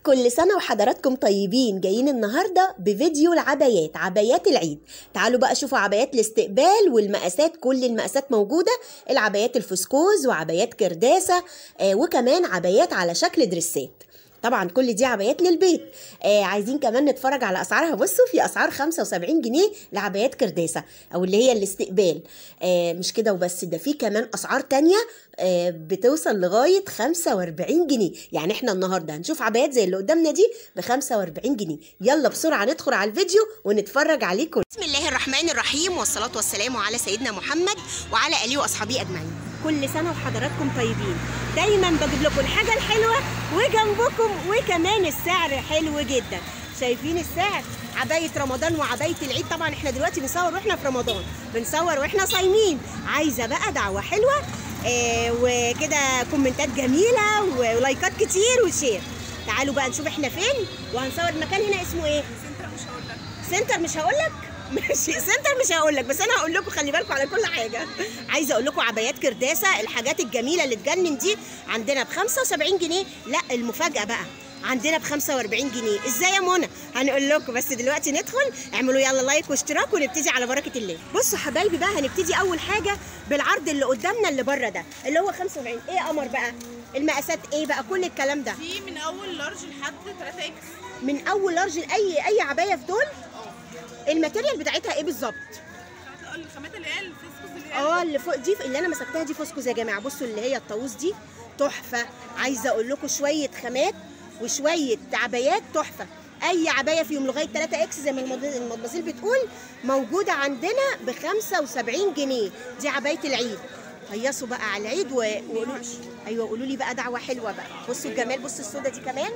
كل سنة وحضراتكم طيبين جايين النهاردة بفيديو العبايات عبايات العيد تعالوا بقى شوفوا عبايات الاستقبال والمقاسات كل المقاسات موجودة العبايات الفسكوز وعبايات كرداسة آه وكمان عبايات على شكل دريسات طبعا كل دي عبايات للبيت آه عايزين كمان نتفرج على اسعارها بصوا في اسعار 75 جنيه لعبايات كرداسه او اللي هي الاستقبال آه مش كده وبس ده في كمان اسعار تانية آه بتوصل لغايه 45 جنيه يعني احنا النهارده هنشوف عبايات زي اللي قدامنا دي ب 45 جنيه يلا بسرعه ندخل على الفيديو ونتفرج عليه كله بسم الله الرحمن الرحيم والصلاه والسلام على سيدنا محمد وعلى اله واصحابه اجمعين كل سنه وحضراتكم طيبين دايما بجيب لكم الحاجه الحلوه وجنبكم وكمان السعر حلو جدا شايفين السعر عباية رمضان وعباية العيد طبعا احنا دلوقتي بنصور واحنا في رمضان بنصور واحنا صايمين عايزة بقى دعوة حلوة آه وكده كومنتات جميلة ولايكات كتير وشير تعالوا بقى نشوف احنا فين وهنصور المكان هنا اسمه ايه سنتر مش هقول لك سنتر مش هقول لك ماشي سنتر مش هقول لك بس انا هقول لكم خلي بالكم على كل حاجه عايزه اقول لكم عبايات كرداسه الحاجات الجميله اللي تجنن دي عندنا ب 75 جنيه لا المفاجاه بقى عندنا ب 45 جنيه ازاي يا منى هنقول لكم بس دلوقتي ندخل اعملوا يلا لايك واشتراك ونبتدي على بركه الله بصوا حبايبي بقى هنبتدي اول حاجه بالعرض اللي قدامنا اللي بره ده اللي هو 75 ايه يا قمر بقى المقاسات ايه بقى كل الكلام ده في من اول لارج لحد 3 اكس من اول لارج لاي اي عبايه في دول الماتيريال بتاعتها ايه بالظبط الخامات اللي هي الفسكوس اللي هي اه اللي فوق دي اللي انا مسكتها دي فوسكوز يا جماعه بصوا اللي هي الطاووس دي تحفه عايزه اقول لكم شويه خامات وشويه عبايات تحفه اي عبايه فيهم لغايه 3 اكس زي ما المض- المطبسيل بتقول موجوده عندنا ب 75 جنيه دي عبايه العيد هيصوا بقى على العيد و- وقولوا ايوه قولوا لي بقى دعوه حلوه بقى بصوا الجمال بصوا السودا دي كمان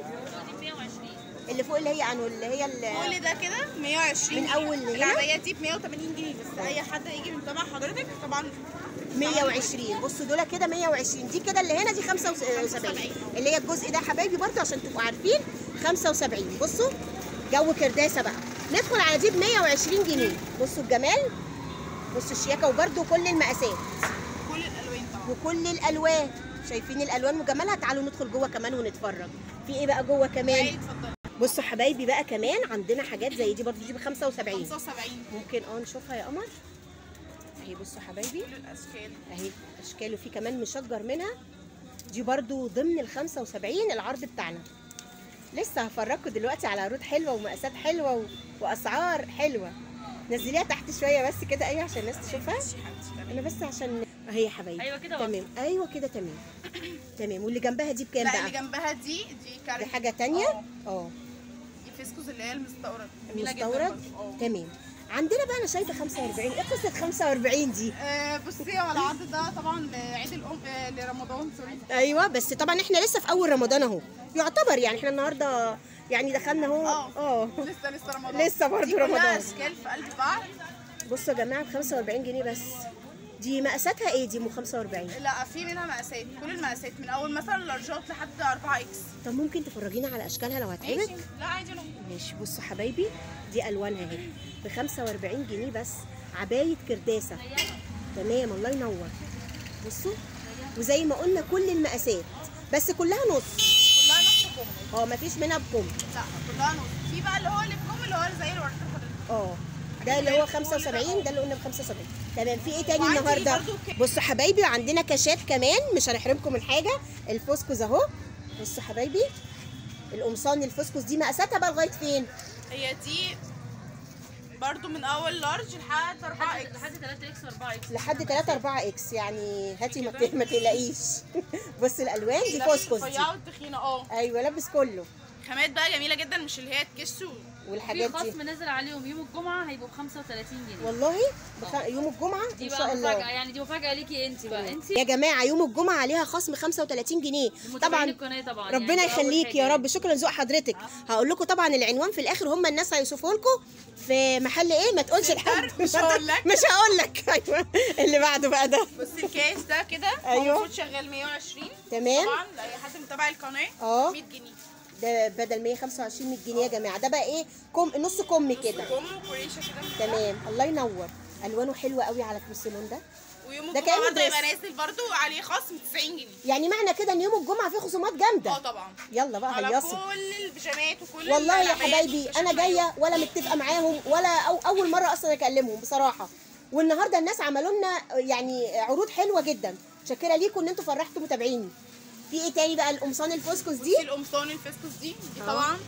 اللي فوق اللي هي انو اللي هي ال- كل ده كده 120 من أول هنا؟ العبايات دي ب 180 جنيه بس اي حد يجي من تبع حضرتك طبعا 120 بصوا دول كده 120 دي كده اللي هنا دي 75 اللي هي الجزء ده حبايبي برضه عشان تبقوا عارفين 75 بصوا جو كرداسه بقى ندخل على دي ب 120 جنيه بصوا الجمال بصوا الشياكه وبرده كل المقاسات كل الالوان طبعا وكل الالوان شايفين الالوان وجمالها تعالوا ندخل جوه كمان ونتفرج في ايه بقى جوه كمان عادي اتفضل بصوا حبايبي بقى كمان عندنا حاجات زي دي برضه دي ب 75 75 ممكن اه نشوفها يا قمر اهي بصوا حبايبي كل الاشكال اهي اشكال وفي كمان مشجر منها دي برضو ضمن ال 75 العرض بتاعنا لسه هفرجكم دلوقتي على عروض حلوه ومقاسات حلوه و... واسعار حلوه نزليها تحت شويه بس كده ايوه عشان الناس تشوفها انا بس عشان اهي يا حبايبي أيوة كده تمام ايوه كده تمام تمام واللي جنبها دي بكام لا اللي بقى جنبها دي دي دي كارت حاجه تانية اه. اه دي فسكوس اللي هي المستورد جميله جدا مستورد برضه. اه. تمام عندنا بقى انا شايفه 45 ايه قصه 45 دي آه، بصي هو العرض ده طبعا لعيد الام آه، لرمضان سوري ايوه بس طبعا احنا لسه في اول رمضان اهو يعتبر يعني احنا النهارده يعني دخلنا اهو اه. اه لسه لسه رمضان لسه برضه دي كلها رمضان. اشكال في قلب بعض بصوا يا جماعه ب 45 جنيه بس دي مقاساتها ايه دي ام 45 لا في منها مقاسات كل المقاسات من اول مثلا لارجات لحد 4 اكس طب ممكن تفرجينا على اشكالها لو هتعبك ماشي لا عادي لو ماشي بصوا حبايبي دي الوانها اهي ب 45 جنيه بس عبايه كرداسه تمام الله ينور بصوا وزي ما قلنا كل المقاسات بس كلها نص كلها نص كم اه مفيش منها بكم لا كلها نص في بقى اللي هو اللي بكم اللي هو زي اللي وريته لحضرتك اه ده اللي هو 75 ده اللي قلنا ب 75 تمام في ايه تاني وعندي النهارده برضو ك- بصوا حبايبي عندنا كاشات كمان مش هنحرمكم من حاجه الفوسكوز اهو بصوا حبايبي القمصان الفوسكوز دي مقاساتها بقى لغايه فين هي دي برضو من اول لارج لحد 4 اكس لحد 3 اكس 4 اكس لحد 3 4 اكس يعني هاتي ما ت- ما تقلقيش بص الالوان دي لابس فوسكوز دي رفيعه والتخينه اه ايوه لابس كله خامات بقى جميله جدا مش اللي هي تكش و- في والحاجات دي خصم نزل عليهم يوم الجمعه هيبقوا ب 35 جنيه والله بخ... يوم الجمعه دي ان بقى شاء مفاجاه الله يعني دي مفاجاه ليكي انت بقى انت يا جماعه يوم الجمعه عليها خصم 35 جنيه متابعين طبعا القناه طبعا ربنا يعني دي أول يخليك يا حاجة. رب شكرا لذوق حضرتك هقول لكم طبعا العنوان في الاخر هم الناس هيوصفوا لكم في محل ايه ما تقولش لحد مش هقول لك. مش هقول لك ايوه اللي بعده بقى ده بصي الكاس ده كده أيوة. هو المفروض شغال 120 تمام. طبعا لاي حد متابع القناه اه. 100 جنيه ده بدل 125 100 جنيه يا جماعه ده بقى ايه كم نص كم كده كم وكريشه كده تمام الله ينور الوانه حلوه قوي على الفوسيلون ده ويوم ده الجمعه كأنه برضه يبقى دريس. نازل برضه عليه خصم 90 جنيه يعني معنى كده ان يوم الجمعه فيه خصومات جامده اه طبعا يلا بقى على هيصوا كل البيجامات وكل والله يا العبايات حبايبي انا والشمايات. جايه ولا متفقه معاهم ولا أو اول مره اصلا اكلمهم بصراحه والنهارده الناس عملوا لنا يعني عروض حلوه جدا شاكره ليكم ان انتوا فرحتوا متابعيني في ايه تاني بقى القمصان الفوسكوس دي بصي القمصان الفسكوس دي دي اه. طبعا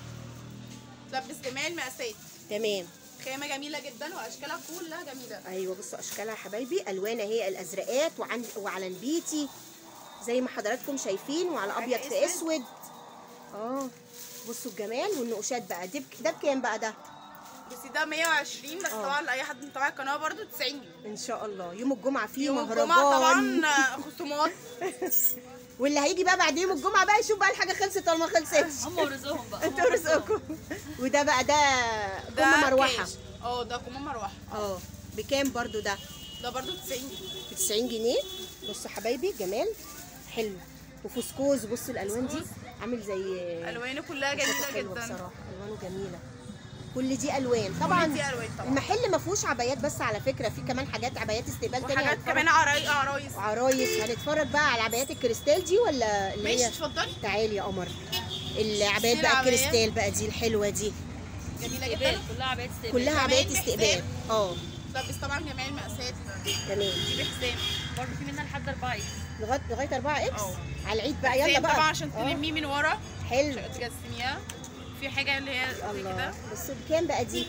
تلبس جميع المقاسات تمام خامه جميله جدا واشكالها كلها جميله ايوه بصوا اشكالها يا حبايبي الوان اهي الازرقات وعن وعلى البيتي زي ما حضراتكم شايفين وعلى ابيض في حاجة اسود اه بصوا الجمال والنقوشات بقى دي بك- ده بكام بقى ده بصي ده 120 بس اه. طبعا لاي حد متابع القناه برضه 90 جنيه ان شاء الله يوم الجمعه فيه يوم مهرجان الجمعه طبعا آه، خصومات واللي هيجي بقى بعد يوم الجمعه بقى يشوف بقى الحاجه خلصت ولا ما خلصتش هم ورزقهم بقى انتوا رزقكم وده بقى ده ده كم مروحه كاش. اه ده كم مروحه اه بكام برضو ده ده برضه 90 جنيه ب 90 جنيه بصوا حبايبي جمال حلو وفسكوز بصوا الالوان دي فسكوز. عامل زي الوانه كلها شوكة جميله حلوة جدا بصراحه الوانه جميله كل دي الوان طبعا كل دي ألوان طبعا. المحل ما فيهوش عبايات بس على فكره في كمان حاجات عبايات استقبال تانية وحاجات هنتفرج- كمان عرايس عرايس عرايس هنتفرج بقى على عبايات الكريستال دي ولا اللي ماشي هي اتفضلي تعالي يا قمر العبايات دي بقى العباية. الكريستال بقى دي الحلوه دي جميله استقبال جدا كلها عبايات استقبال كلها كمان عبايات بحزام. استقبال اه تلبس طبعا جميع المقاسات تمام دي بحزام برضه في منها لحد 4 اكس لغايه لغايه 4 اكس اه. على العيد بقى يلا بحزام بقى طبعا عشان اه. تلميه من ورا حلو عشان تجسميها في حاجه اللي هي زي الله كده بس بكام بقى دي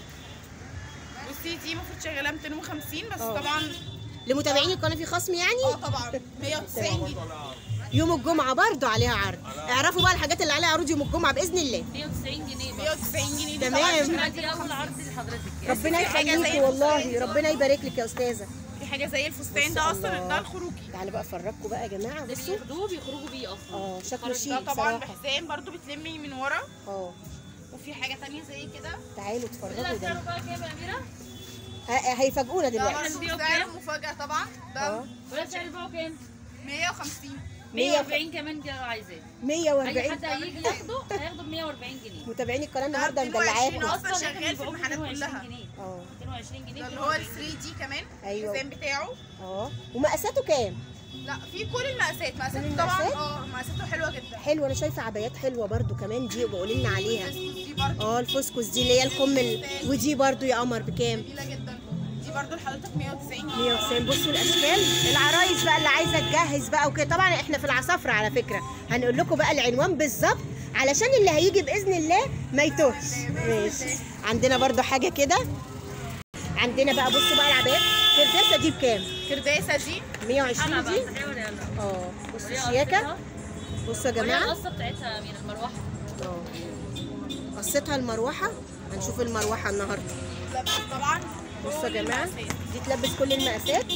بصي دي المفروض شغاله 250 بس اه. طبعا لمتابعين القناه في خصم اه يعني طبعا 190 جنيه يوم الجمعه برضو عليها عرض اعرفوا بقى الحاجات اللي عليها عروض يوم الجمعه باذن الله 190 جنيه بس 190 جنيه دي تمام. طبعاً احنا شغالة دي اول عرض لحضرتك ربنا في حاجة زي يخليكي والله الفستان. ربنا يبارك لك يا استاذه في حاجه زي الفستان بص ده اصلا الله. ده الخروجي تعالوا بقى افرجكم بقى يا جماعه ده بصوا بياخدوه بيخرجوا بيه اصلا اه شكله ده شيك طبعا بصراحه بحزام برضو بتلمي من ورا اه وفي حاجه تانية زي كده تعالوا لا اتفرجوا سعره ده بقى كام يا اميره؟ ه- هيفاجئونا ده دلوقتي برضو بيبيعوا سعره بكام؟ مفاجاه طبعا ده اه ولا سعر البيعه كام؟ 150 140 كمان كده عايزاه اي 140 حد هيجي ياخده هياخده ب 140 جنيه متابعين القناه النهارده 22 مدلعاكم اصلا أصلاً شغال إحنا في بنبيعوه المحلات 22 كلها جنيه اه 22 جنيه ده اللي هو ال 3 دي كمان أيوة. الحزام بتاعه اه ومقاساته كام لا في كل المقاسات كل مقاساته المقاسات؟ طبعا اه مقاساته حلوه جدا حلو انا شايفه عبايات حلوه برضو كمان دي وبقول لنا عليها دي برضو اه الفسكس دي اللي هي الكم ال... ودي برضو يا قمر بكام جميله جدا دي برضو لحضرتك 190 جنيه 190 بصوا الاشكال العرايس بقى اللي عايزه تجهز بقى وكده طبعا احنا في العصافره على فكره هنقول لكم بقى العنوان بالظبط علشان اللي هيجي باذن الله ما يتوهش ماشي عندنا برضو حاجه كده عندنا بقى بصوا بقى العبايات كرداسه دي بكام كرداسه دي 120 انا دي بقى صحيح ولا لا؟ اه بصوا وريها الشياكه قصتها. بصوا يا وريها جماعه القصه بتاعتها يا اميره المروحه اه قصتها المروحه هنشوف المروحه النهارده لبس طبعا بصوا كل يا جماعه المقاسات. دي تلبس كل المقاسات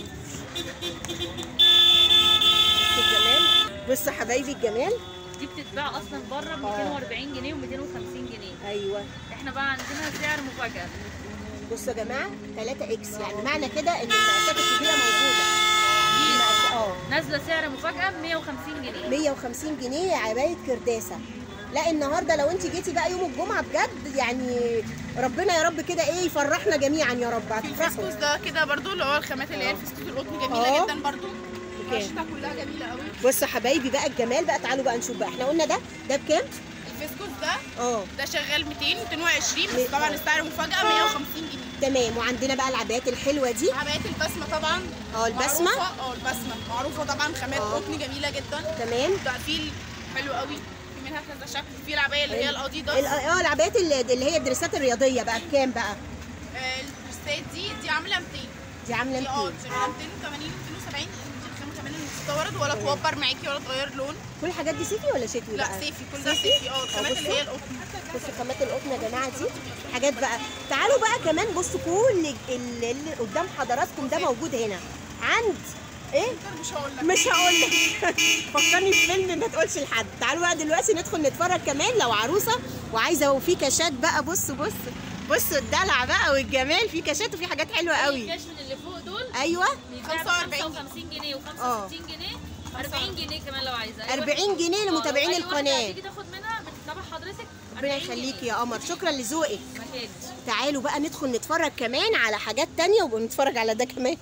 بصوا الجمال بصوا حبايبي الجمال دي بتتباع اصلا بره ب اه. 240 جنيه و250 جنيه ايوه احنا بقى عندنا سعر مفاجاه بصوا يا جماعه 3 اكس يعني معنى كده ان المقاسات الكبيره موجوده دي المقاس- اه نازله سعر مفاجاه ب 150 جنيه 150 جنيه عبايه كرداسه لا النهارده لو انت جيتي بقى يوم الجمعه بجد يعني ربنا يا رب كده ايه يفرحنا جميعا يا رب في هتفرحوا الفسكوس ده كده برضو اللي هو الخامات اللي هي الفسكوس القطن اه. جميله جدا برضو بكام؟ رشتها كلها جميله قوي بصوا حبايبي بقى الجمال بقى تعالوا بقى نشوف بقى احنا قلنا ده ده بكام؟ الفسكوس ده اه ده شغال 200 220 مي- بس طبعا اه. السعر مفاجاه 150 جنيه تمام وعندنا بقى العبايات الحلوه دي عبايات البسمه طبعا اه البسمه معروفة- اه البسمه معروفه طبعا خامات اه. قطن جميله جدا تمام تقفيل حلو قوي في منها كذا شكل في العبايه اللي هي ال- الاديداس ال- اه العبايات اللي اللي هي الدريسات الرياضيه بقى بكام بقى؟ آه، الدريسات دي دي عامله 200 دي عامله دي اه 200 شغاله 280 270 دي الخامه كمان المستورد ولا توبر معاكي ولا تغير لون كل الحاجات دي صيفي ولا شتوي لا بقى؟ صيفي كل ده صيفي اه الخامات اللي هي بصوا. القطن بصوا خامات القطن يا جماعه دي حاجات بقى تعالوا بقى كمان بصوا كل اللي اللي قدام حضراتكم ده موجود هنا عند ايه مش هقول لك مش هقول لك فكرني في فيلم ما تقولش لحد تعالوا بقى دلوقتي ندخل نتفرج كمان لو عروسه وعايزه وفي كاشات بقى بصوا بصوا بصوا الدلع بقى والجمال في كاشات وفي حاجات حلوه قوي الكاش من اللي فوق دول ايوه بيتباع ب 45 55 جنيه اه. و65 جنيه 40 جنيه كمان لو عايزه أي 40 واحد- جنيه اه، لمتابعين أي واحدة القناة. هتيجي تاخد منها بتتابع حضرتك ربنا 40 يخليكي جنيه. يا قمر شكرا لذوقك مكان تعالوا بقى ندخل نتفرج كمان على حاجات تانية ونتفرج على ده كمان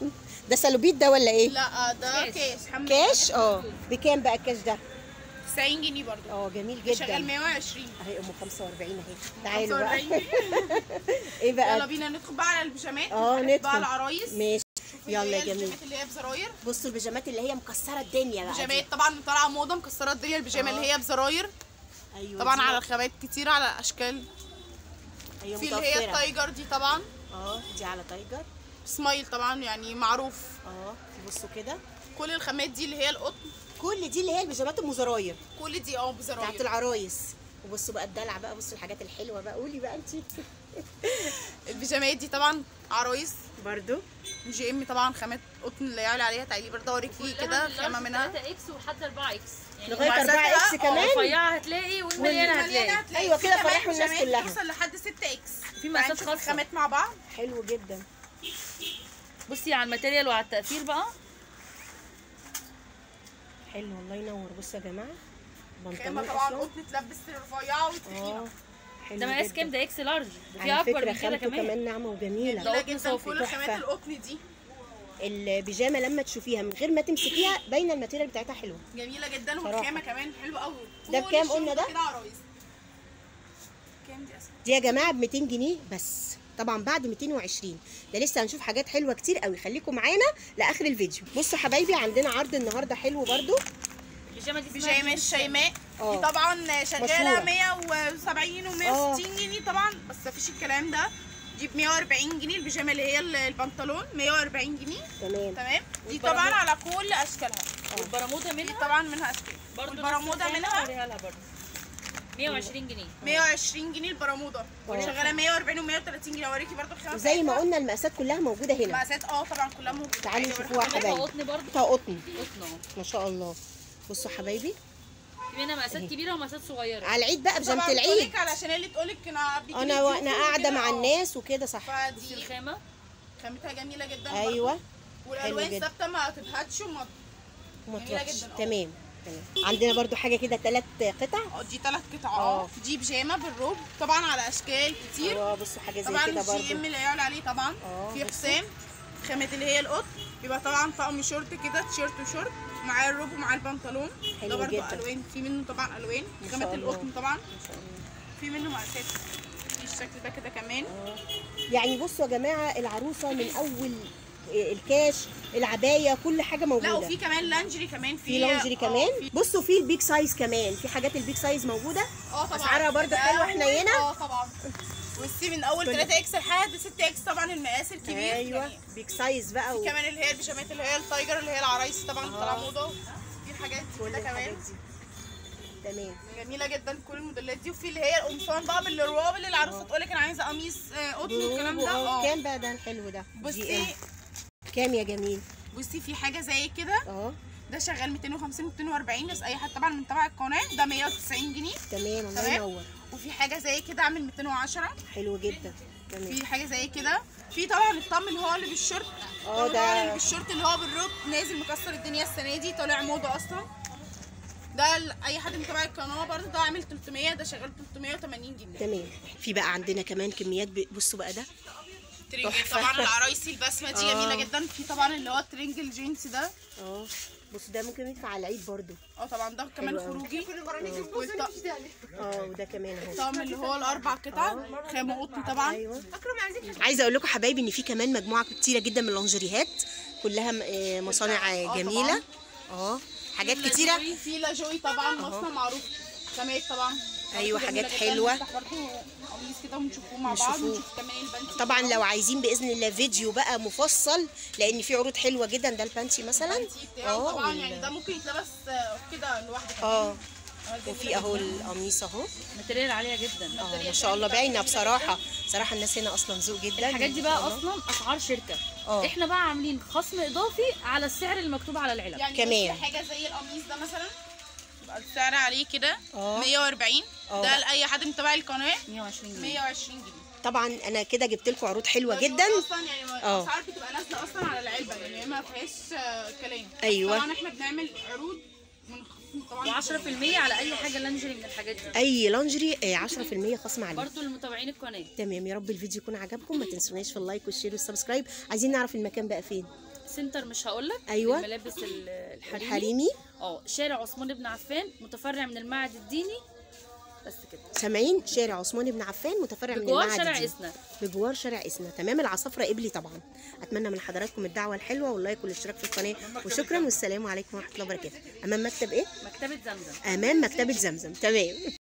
ده سلوبيت ده ولا ايه لا ده كاش. كاش حمل كاش اه بكام بقى الكاش ده 90 جنيه برضه اه جميل شغال جدا 120 اهي ام 45 اهي تعالوا بقى 45 ايه يلا بقى بينا ندخل بقى على البيجامات اه نروح ندخل بقى على العرايس ماشي شوفي يلا اللي يا هي جميل البيجامات اللي هي بزراير بصوا البيجامات اللي هي مكسره الدنيا بقى دي. بيجامات طبعا طالعه موضه مكسره الدنيا البيجامه آه. اللي هي بزراير ايوه طبعا دي على بقى. خامات كتير على اشكال ايوه في اللي هي متوفره التايجر دي طبعا اه دي على تايجر سمايل طبعا يعني معروف اه بصوا كده كل الخامات دي اللي هي القطن كل دي اللي هي البيجامات ام زراير كل دي اه بتاعت بزراير العرايس وبصوا بقى الدلع بقى بصوا الحاجات الحلوه بقى قولي بقى انت البيجامات دي طبعا عرايس برضو جي ام طبعا خامات قطن اللي يعلى عليها تعالي برضه اوريكي كده خامه منها 3 اكس ولحد 4 اكس يعني لغايه ومع 4 اكس ذلك- كمان الرفيعه هتلاقي والمليانه هتلاقي هتلاقي أيوة في كده كمان فرحوا الناس بيجامات كلها. توصل لحد 6 اكس في مقاسات هنشوف خاصة. الخامات مع بعض حلو جدا بصي على الماتيريال وعلى التقفيل بقى حلو الله ينور بصوا يا جماعه خامه بنطلون طبعا اصلا قطن تلبس رفيعه وتخينه اه حلو ده مقاس جدا. كام ده اكس لارج ده في على اكبر فكره من كده خامته كمان كمان ناعمه وجميله جميله قطن جدا صافي. كل خامات تحفة. القطن دي البيجامه لما تشوفيها من غير ما تمسكيها باينه الماتيريال بتاعتها حلوه جميله جدا صراحة. والخامه كمان حلوه قوي ده بكام قلنا ده؟ كده عرايس كام دي اصلا دي يا جماعه ب 200 جنيه بس طبعا بعد 220 ده لسه هنشوف حاجات حلوه كتير قوي خليكم معانا لاخر الفيديو بصوا حبايبي عندنا عرض النهارده حلو برضو البيجامه دي اسمها بيجامه بيجامة الشيماء اه. دي طبعا شغاله مشهورة. 170 اه. و160 جنيه طبعا بس مفيش الكلام ده دي ب 140 جنيه البيجامه اللي هي ال- البنطلون 140 جنيه تمام تمام دي والبرامود. طبعا على كل اشكالها والبرموده دي منها طبعا منها اشكال برضه والبرموده منها وريها لها برضه 120 جنيه 120 جنيه البرموده اه. شغاله 140 و130 جنيه اوريكي برضو الخامه وزي ما بتاعتها. قلنا المقاسات كلها موجوده هنا مقاسات اه طبعا كلها موجوده تعالوا عادي نشوفوها أوريكي. حبايبي. قطن برضه بتاع قطن قطن اهو ما شاء الله بصوا حبايبي في منها مقاسات كبيره ومقاسات صغيره على العيد بقى بجامه طبعا العيد بتقولك علشان اللي تقولك انا بيجي انا لي وانا ضيوف قاعده وكده، مع اه. الناس وكده صح بصي فدي الخامه خامتها جميله جدا برضو. ايوه والالوان جدا. ثابته ما تبهتش وما وما جميلة تروحش جدا، اه. تمام تمام عندنا برضو حاجه كده ثلاث قطع اه دي ثلاث قطع اه. اه دي بيجامه بالروب طبعا على اشكال كتير اه بصوا حاجه زي طبعا كده الجي ام برضو اللي يعلى عليه طبعا اه، في بصي. حسام خامه اللي هي القط بيبقى طبعا طقم شورت كده تيشيرت وشورت ومعاه الروب ومعاه البنطلون حلو ده برضو جدا. الوان في منه طبعا الوان ما خامه شاء الله. القطن طبعا ما شاء الله في منه مقاسات في الشكل ده كده كمان يعني بصوا يا جماعه العروسه من اول الكاش العبايه كل حاجه موجوده لا وفي كمان لانجري كمان في في لونجري اه، كمان في- بصوا في البيج سايز كمان في حاجات البيج سايز موجوده اه طبعا أسعارها برضو ده حلوة أول- حنينة؟ اه طبعا بصي من اول كل- 3 اكس لحد 6 اكس طبعا المقاس الكبير ايوه يعني بيج سايز بقى و... كمان اللي هي البيجامات اللي هي التايجر اللي هي العرايس طبعا اه. طالعه موضه في الحاجات دي كل كده الحاجات كمان دي تمام جميله جدا كل الموديلات دي وفي اللي هي القمصان بقى بالرواب اللي العروسه تقول لك انا عايزه قميص آه، قطن والكلام ده بروبو، اه اه كام بقى ده الحلو ده جي بصي ام كام يا جميل بصي في حاجه زي كده اه ده شغال 250 240 بس اي حد طبعا من تبع القناه ده 190 جنيه تمام الله تمام. ينور وفي حاجه زي كده عامل 210 حلو جدا تمام في حاجه زي كده في طبعا الطقم اللي هو اللي بالشورت اه، الطقم ده- طبعا اللي بالشورت اللي هو بالروب نازل مكسر الدنيا السنه دي طالع موضه اصلا ده ال- اي حد من تبع القناه برضه ده عامل 300 ده شغال 380 جنيه تمام في بقى عندنا كمان كميات ب- بصوا بقى ده ترنج تحفة. طبعا العرايسي البسمه دي اه. جميله جدا في طبعا اللي هو الترنج الجينز ده اه بصوا ده ممكن ينفع على العيد برضو اه طبعا ده كمان حلو أوي. خروجي والط- اه وده كمان اهو الطقم اللي هو الاربع قطع خامه قطن طبعا ايوه عايزه اقول لكم حبايبي ان في كمان مجموعه كتيره جدا من اللونجريهات كلها م- آه، مصانع آه، اه جميله اه حاجات كتيره لاجوي- في لاجوي طبعا مصنع معروف خامات طبعا أيوة، جميلة حاجات جدا. حلوة. نفتح برضه قميص كده ونشوفوه مع بعض نشوفوه. ونشوف كمان البنتي طبعا لو عايزين باذن الله فيديو بقى مفصل لان في عروض حلوه جدا ده البانسي مثلا البنتي بتاعه طبعا وال- يعني ده ممكن يتلبس آه، كده لوحده كمان. اه آه، جميلة وفي اهو جدا. القميص اهو ماتيريال عاليه جدا اه ما شاء الله باينه بصراحه صراحه الناس هنا اصلا ذوق جدا الحاجات دي ما شاء بقى الله. اصلا اسعار شركه اه. احنا بقى عاملين خصم اضافي على السعر المكتوب على العلب يعني كمان. بصي حاجه زي القميص ده مثلا يبقى السعر عليه كده اه. 140 اه. ده لاي حد من تبع القناه 120 جنيه 120 جنيه طبعا انا كده جبت لكم عروض حلوه ده جدا بيبقى اصلا يعني اه. الاسعار بتبقى نازله اصلا على العلبه يعني ما فيهاش آه، كلام أيوة. طبعا احنا بنعمل عروض منخفضين طبعا و10% على اي حاجه لانجري من الحاجات دي اي لانجري آه، 10% خصم عليه برضو لمتابعين القناه تمام يا رب الفيديو يكون عجبكم ما تنسوناش في اللايك والشير والسبسكرايب عايزين نعرف المكان بقى فين سنتر مش هقول لك أيوة. الملابس ال- الحريمي الحريمي اه شارع عثمان بن عفان متفرع من المعهد الديني بس كده سامعين شارع عثمان بن عفان متفرع من بجوار المعهد شارع الديني. اسنا بجوار شارع اسنا تمام العصافره قبلي طبعا اتمنى من حضراتكم الدعوه الحلوه واللايك والاشتراك في القناه وشكرا والسلام عليكم ورحمه الله وبركاته امام مكتب ايه مكتبه زمزم امام مكتبه زمزم تمام